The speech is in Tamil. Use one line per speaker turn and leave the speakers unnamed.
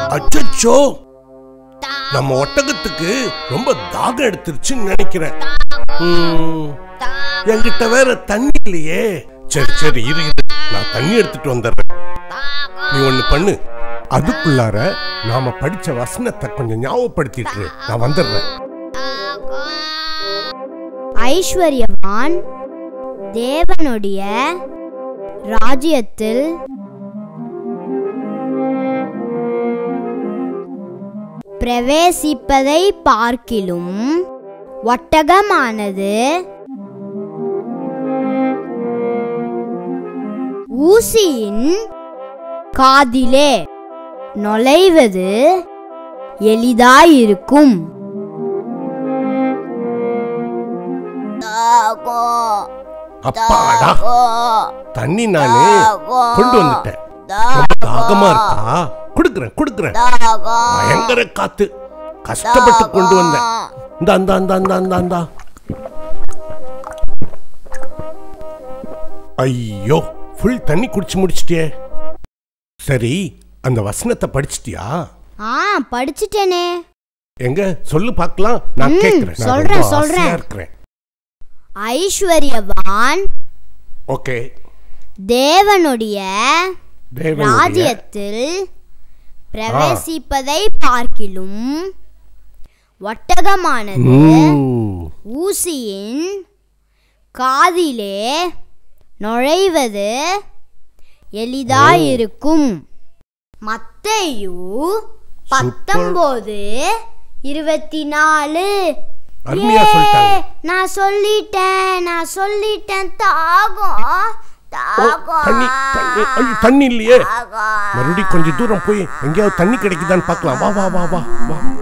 அச்சச்சோ நம்ம ஒட்டகத்துக்கு ரொம்ப தாகம் எடுத்துருச்சுன்னு நினைக்கிறேன் ம், என்கிட்ட வேற தண்ணி இல்லையே சரி சரி இரு இரு நான் தண்ணி எடுத்துட்டு வந்துடுறேன் நீ ஒண்ணு பண்ணு அதுக்குள்ளார நாம படிச்ச வசனத்தை கொஞ்சம் ஞாபகப்படுத்திட்டு இரு. நான் வந்துடுறேன்
ஐஸ்வர்யவான் தேவனுடைய ராஜ்யத்தில் பிரவேசிப்பதை பார்க்கிலும் ஒட்டகமானது ஊசியின் காதிலே நுழைவது எளிதாயிருக்கும்
அப்பாடா தண்ணி நானே கொண்டு வந்துட்டேன் ரொம்ப தாகமா இருக்கா குடுக்குறேன் குடுக்குறேன் பயங்கர காத்து கஷ்டப்பட்டு கொண்டு வந்தேன் இந்தா இந்தா இந்தா இந்தா இந்தா இந்தா ஐயோ ஃபுல் தண்ணி குடிச்சு முடிச்சிட்டியே சரி அந்த வசனத்தை படிச்சிட்டியா
ஆ படிச்சிட்டேனே
எங்க சொல்லு பார்க்கலாம் நான்
ம்,
கேட்கிறேன் நான்
சொல்றேன்,
ரொம்ப
சொல்றேன்.
ஆசையா இருக்கிறேன்
ஐஸ்வர்யவான்
ஓகே
தேவனுடைய
தேவனுடைய
ராஜ்யத்தில் பிரவேசிப்பதை பார்க்கிலும் ஒட்டகமானது
ம்,
ஊசியின் காதிலே நுழைவது எளிதாயிருக்கும் மத்தையு பத்தொன்பது இருபத்தி நாலு
அருமையா
ஏ,
சொல்லிட்டாங்க.
நான் சொல்லிட்டேன் நான் சொல்லிட்டேன் தாகம்
ஓ, தண்ணி தண்ணி ஐயோ, தண்ணி இல்லையே மறுபடியும் கொஞ்சம் தூரம் போய் எங்கேயாவது தண்ணி கிடைக்குதான்னு பார்க்கலாம் வா வா வா வா வா